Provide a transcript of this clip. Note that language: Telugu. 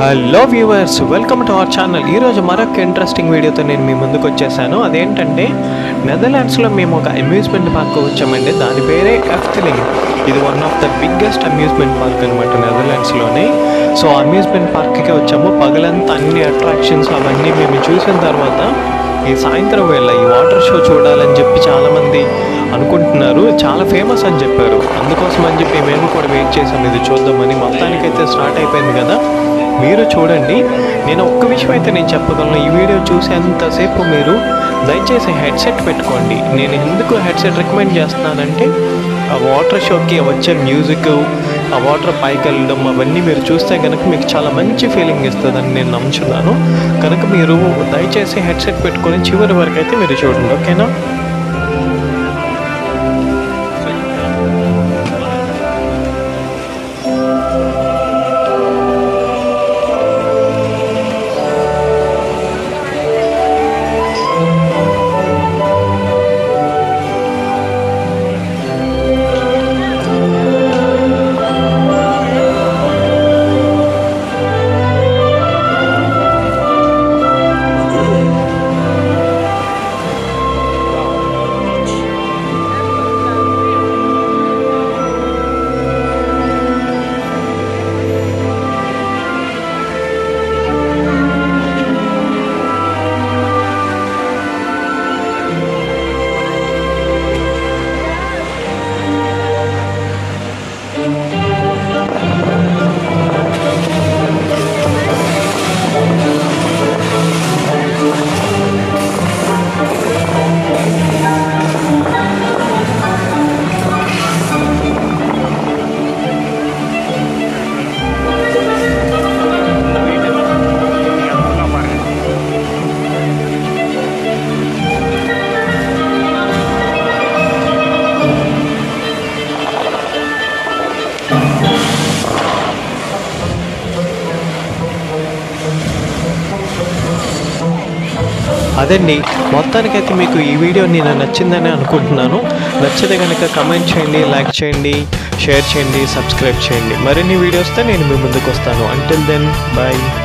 hello viewers welcome to our channel ఈరోజు మరొక ఇంట్రెస్టింగ్ వీడియోతో నేను మీ ముందుకు వచ్చేసాను అదేంటంటే నెదర్లాండ్స్లో మేము ఒక అమ్యూజ్మెంట్ పార్క్ వచ్చామండి దాని పేరే ఎఫ్థలింగ్ ఇది one of the biggest amusement park అనమాట నెదర్లాండ్స్లోనే సో అమ్యూజ్మెంట్ పార్క్కి వచ్చాము పగలంతా అన్ని అట్రాక్షన్స్ అవన్నీ మేము చూసిన తర్వాత ఈ సాయంత్రం వేళ ఈ వాటర్ షో చూడాలని చెప్పి చాలామంది అనుకుంటున్నారు చాలా ఫేమస్ అని చెప్పారు అందుకోసం అని చెప్పి మేము కూడా వెయిట్ చేసాం ఇది చూద్దామని మొత్తానికైతే స్టార్ట్ అయిపోయింది కదా మీరు చూడండి నేను ఒక్క విషయం అయితే నేను చెప్పగలను ఈ వీడియో చూసేంతసేపు మీరు దయచేసి హెడ్సెట్ పెట్టుకోండి నేను ఎందుకు హెడ్సెట్ రికమెండ్ చేస్తున్నానంటే ఆ వాటర్ షోకి వచ్చే మ్యూజిక్ ఆ వాటర్ పైకి వెళ్ళడం అవన్నీ మీరు చూస్తే కనుక మీకు చాలా మంచి ఫీలింగ్ ఇస్తుందని నేను నమ్ముచున్నాను కనుక మీరు దయచేసి హెడ్సెట్ పెట్టుకొని చివరి వరకు అయితే మీరు చూడండి ఓకేనా అదండి మొత్తానికైతే మీకు ఈ వీడియో నేను నచ్చిందని అనుకుంటున్నాను నచ్చితే కనుక కమెంట్ చేయండి లైక్ చేయండి షేర్ చేయండి సబ్స్క్రైబ్ చేయండి మరిన్ని వీడియోస్తో నేను మీ ముందుకు వస్తాను అంటిల్ దెన్ బాయ్